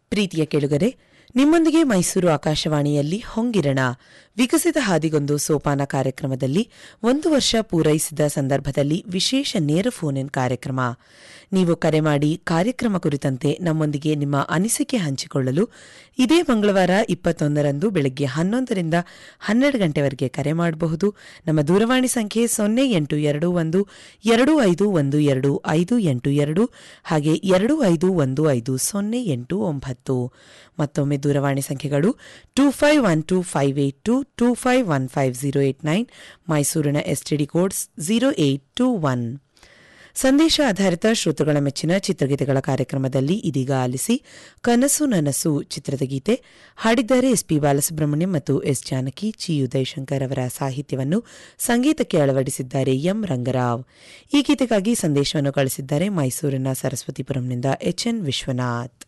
ಪ್ರೀತಿಯ ಕೆಳುಗರೆ ನಿಮ್ಮೊಂದಿಗೆ ಮೈಸೂರು ಆಕಾಶವಾಣಿಯಲ್ಲಿ ಹೊಂಗಿರಣ ವಿಕಸಿತ ಹಾದಿಗೊಂದು ಸೋಪಾನ ಕಾರ್ಯಕ್ರಮದಲ್ಲಿ ಒಂದು ವರ್ಷ ಪೂರೈಸಿದ ಸಂದರ್ಭದಲ್ಲಿ ವಿಶೇಷ ನೇರ ಫೋನ್ ಇನ್ ಕಾರ್ಯಕ್ರಮ ನೀವು ಕರೆ ಮಾಡಿ ಕಾರ್ಯಕ್ರಮ ಕುರಿತಂತೆ ನಮ್ಮೊಂದಿಗೆ ನಿಮ್ಮ ಅನಿಸಿಕೆ ಹಂಚಿಕೊಳ್ಳಲು ಇದೇ ಮಂಗಳವಾರ ಇಪ್ಪತ್ತೊಂದರಂದು ಬೆಳಗ್ಗೆ ಹನ್ನೊಂದರಿಂದ ಹನ್ನೆರಡು ಗಂಟೆವರೆಗೆ ಕರೆ ಮಾಡಬಹುದು ನಮ್ಮ ದೂರವಾಣಿ ಸಂಖ್ಯೆ ಸೊನ್ನೆ ಎಂಟು ಎರಡು ಒಂದು ಎರಡು ಐದು ಒಂದು ಎರಡು ಐದು ಎಂಟು ಎರಡು ಹಾಗೆ ಎರಡು ಐದು ಒಂದು ಐದು ಸೊನ್ನೆ ಎಂಟು ಒಂಬತ್ತು ಮತ್ತೊಮ್ಮೆ ದೂರವಾಣಿ ಸಂಖ್ಯೆಗಳು two five one two five eight two two five one five zero eight nine ಮೈಸೂರಿನ STD codes zero eight two one ಸಂದೇಶ ಆಧಾರಿತ ಶ್ರೋತೃಗಳ ಮೆಚ್ಚಿನ ಚಿತ್ರಗೀತೆಗಳ ಕಾರ್ಯಕ್ರಮದಲ್ಲಿ ಇದೀಗ ಆಲಿಸಿ ಕನಸು ನನಸು ಚಿತ್ರದ ಗೀತೆ ಹಾಡಿದ್ದಾರೆ ಎಸ್ಪಿ ಬಾಲಸುಬ್ರಹ್ಮಣ್ಯಂ ಮತ್ತು ಎಸ್ ಜಾನಕಿ ಚಿ ಉದಯಶಂಕರ್ ಅವರ ಸಾಹಿತ್ಯವನ್ನು ಸಂಗೀತಕ್ಕೆ ಅಳವಡಿಸಿದ್ದಾರೆ ಎಂ ರಂಗರಾವ್ ಈ ಗೀತೆಗಾಗಿ ಸಂದೇಶವನ್ನು ಕಳಿಸಿದ್ದಾರೆ ಮೈಸೂರಿನ ಸರಸ್ವತಿಪುರಂನಿಂದ ಎಚ್ ಎನ್ ವಿಶ್ವನಾಥ್